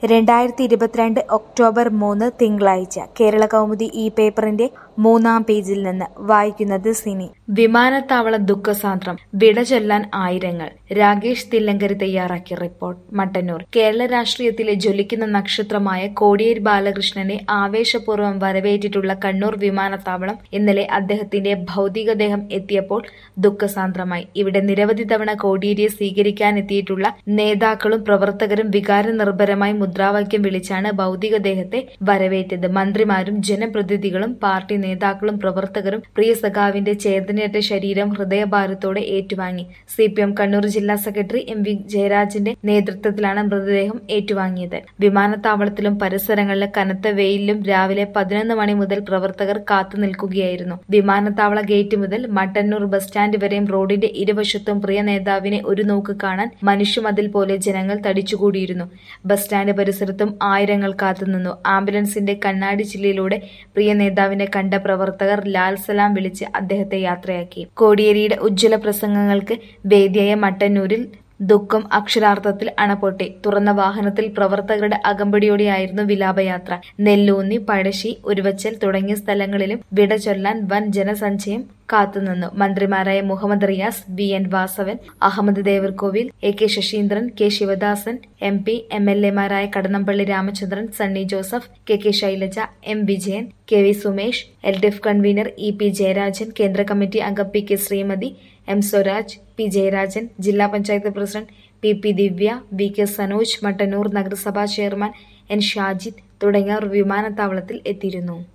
രണ്ടായിരത്തി ഇരുപത്തിരണ്ട് ഒക്ടോബർ മൂന്ന് തിങ്കളാഴ്ച കേരള കൗമുദി ഈ പേപ്പറിന്റെ മൂന്നാം പേജിൽ നിന്ന് വായിക്കുന്നത് സിനി വിമാനത്താവള ദുഃഖസാന്ദ്രം വിട ചൊല്ലാൻ ആയിരങ്ങൾ രാകേഷ് തില്ലങ്കരി തയ്യാറാക്കിയ റിപ്പോർട്ട് മട്ടന്നൂർ കേരള രാഷ്ട്രീയത്തിലെ ജ്വലിക്കുന്ന നക്ഷത്രമായ കോടിയേരി ബാലകൃഷ്ണനെ ആവേശപൂർവ്വം വരവേറ്റിട്ടുള്ള കണ്ണൂർ വിമാനത്താവളം ഇന്നലെ അദ്ദേഹത്തിന്റെ ഭൗതികദേഹം എത്തിയപ്പോൾ ദുഃഖസാന്ദ്രമായി ഇവിടെ നിരവധി തവണ കോടിയേരിയെ സ്വീകരിക്കാനെത്തിയിട്ടുള്ള നേതാക്കളും പ്രവർത്തകരും വികാരനിർഭരമായി മുദ്രാവാക്യം വിളിച്ചാണ് ഭൗതികദേഹത്തെ വരവേറ്റത് മന്ത്രിമാരും ജനപ്രതിനിധികളും പാർട്ടി നേതാക്കളും പ്രവർത്തകരും പ്രിയ സഖാവിന്റെ ചേതനയറ്റ ശരീരം ഹൃദയഭാരത്തോടെ ഏറ്റുവാങ്ങി സി പി എം കണ്ണൂർ ജില്ലാ സെക്രട്ടറി എം വി ജയരാജന്റെ നേതൃത്വത്തിലാണ് മൃതദേഹം ഏറ്റുവാങ്ങിയത് വിമാനത്താവളത്തിലും പരിസരങ്ങളിലും കനത്ത വെയിലിലും രാവിലെ പതിനൊന്ന് മണി മുതൽ പ്രവർത്തകർ കാത്തു നിൽക്കുകയായിരുന്നു വിമാനത്താവള ഗേറ്റ് മുതൽ മട്ടന്നൂർ ബസ് സ്റ്റാൻഡ് വരെയും റോഡിന്റെ ഇരുവശത്തും പ്രിയ നേതാവിനെ ഒരു നോക്ക് കാണാൻ മനുഷ്യമതിൽ പോലെ ജനങ്ങൾ തടിച്ചുകൂടിയിരുന്നു ബസ് സ്റ്റാൻഡ് പരിസരത്തും ആയിരങ്ങൾ കാത്തുനിന്നു ആംബുലൻസിന്റെ കണ്ണാടി ചില്ലയിലൂടെ പ്രിയ നേതാവിനെ കണ്ട പ്രവർത്തകർ ലാൽ സലാം വിളിച്ച് അദ്ദേഹത്തെ യാത്രയാക്കി കോടിയേരിയുടെ ഉജ്ജ്വല പ്രസംഗങ്ങൾക്ക് വേദിയായ മട്ടന്നൂരിൽ ദുഃഖം അക്ഷരാർത്ഥത്തിൽ അണപൊട്ടി തുറന്ന വാഹനത്തിൽ പ്രവർത്തകരുടെ അകമ്പടിയോടെയായിരുന്നു വിലാപയാത്ര നെല്ലൂന്നി പഴശ്ശി ഉരുവച്ചൽ തുടങ്ങിയ സ്ഥലങ്ങളിലും വിട ചൊല്ലാൻ വൻ ജനസഞ്ചയം കാത്തുനിന്നു മന്ത്രിമാരായ Mohammad Riyas V N Vasavan Ahammad Devarkovil A K Saseendran K Sivadasan M P M L എമാരായ Kadannappally Ramachandran Sunny Joseph K K Shailaja M Vijayan K V Sumesh L D F convener E P Jayarajan കേന്ദ്ര കമ്മിറ്റി അംഗം P K Sreemathi M Swaraj P Jayarajan ജില്ലാ panchayat president P P Divya V K Sanoj Mattannur നഗരസഭാ ചെയർമാൻ എൻ ഷാജിദ് തുടങ്ങിയവർ വിമാനത്താവളത്തിൽ എത്തിയിരുന്നു